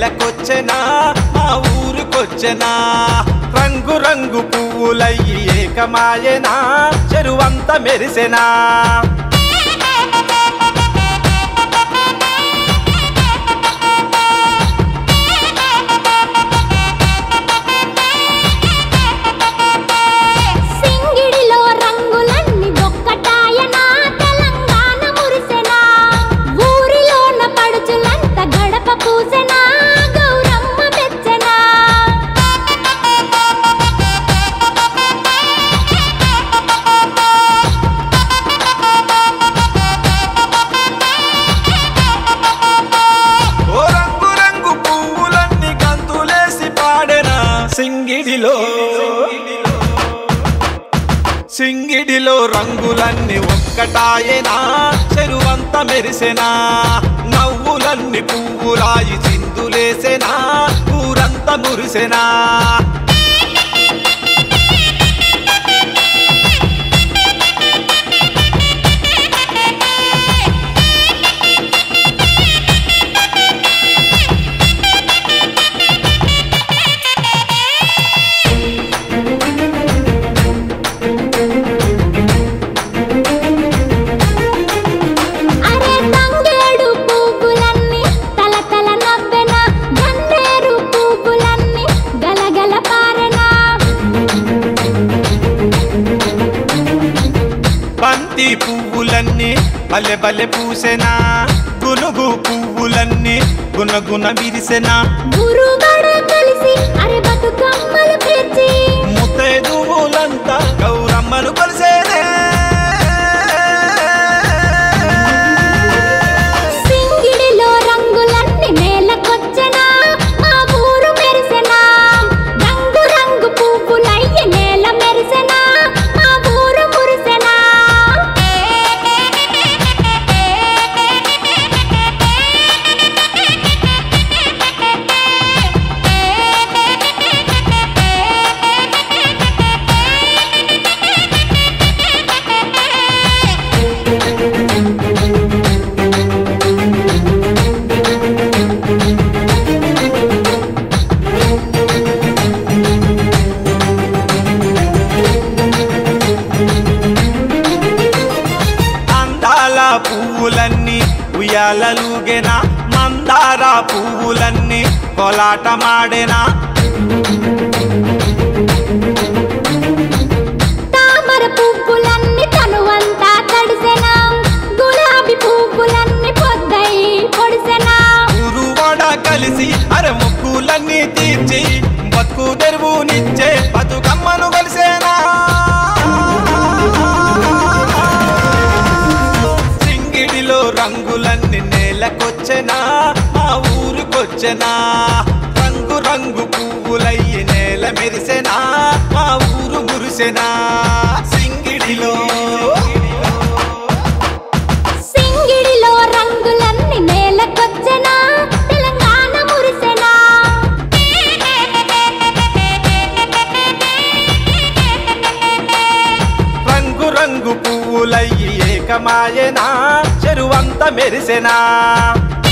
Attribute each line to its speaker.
Speaker 1: నేలకొచ్చెనా మా ఊరుకొచ్చెనా రంగు రంగు పువ్వులయ్యి ఏకమాయనా చెరువంత మెరిసెనా
Speaker 2: సింగిడిలో రంగులన్నీ ఒక్కటాయనా తెలంగాణ మురిసెనా ఊరిలోన పడుచులంత గడప పూసెనా గౌరమ్మ మెచ్చెనా
Speaker 1: ఓ రంగు రంగు పువ్వులన్నీ గంతులేసి పాడెనా సింగిడిలో సింగిడిలో రంగులన్నీ ఒక్కటాయనా చెరువంత మెరిసెనా నవ్వులన్నీ పువ్వులాయి చిందులేసెనా ఊరంత మురిసెనా
Speaker 2: అరే తంగేడు పువ్వులన్నీ తల తల నవ్వెనా గన్నేరు పువ్వులన్నీ గలగల పారెనా
Speaker 1: బంతి పువ్వులన్నీ బలె బలె పూసెనా గునుగు పువ్వులన్నీ గునగున విరిసెనా
Speaker 2: గురుగడ కలిసి అరే బతుకమ్మలు పేర్చి
Speaker 1: ముత్తైదువులంతా గౌరమ్మను కొలిసేనే
Speaker 2: సింగిడిలో రంగులన్నీ నేలకొచ్చెనా మా ఊరు మెరిసెనా రంగు రంగు పువ్వులయ్యి నేల మెరిసెనా మా ఊరు మురిసెనా
Speaker 1: అందాల పువ్వులన్నీ ఉయ్యాలలుగెనా మందార పువ్వులన్నీ కోలాటమాడెనా
Speaker 2: తామర పువ్వులన్నీ తనువంతా తడిసెనా గులాబీ పువ్వులన్నీ పొద్దై పొడిసెనా
Speaker 1: గురువడ కలిసి అర ముక్కులన్నీ తీర్చి బతుకు తెరువునిచ్చే బతుకమ్మను కలిసేనా సింగిడిలో రంగులన్నీ నేలకొచ్చెనా మా ఊరుకొచ్చెనా రంగు రంగు పువ్వులయ్యి నేల మెరిసెనా మా ఊరు మురిసెనా సింగిడిలో
Speaker 2: సింగిడిలో రంగులన్నీ నేలకొచ్చెనా తెలంగాణ మురిసెనా
Speaker 1: రంగు రంగు పువ్వులయ్యి ఏకమాయనా చెరువంత మెరిసెనా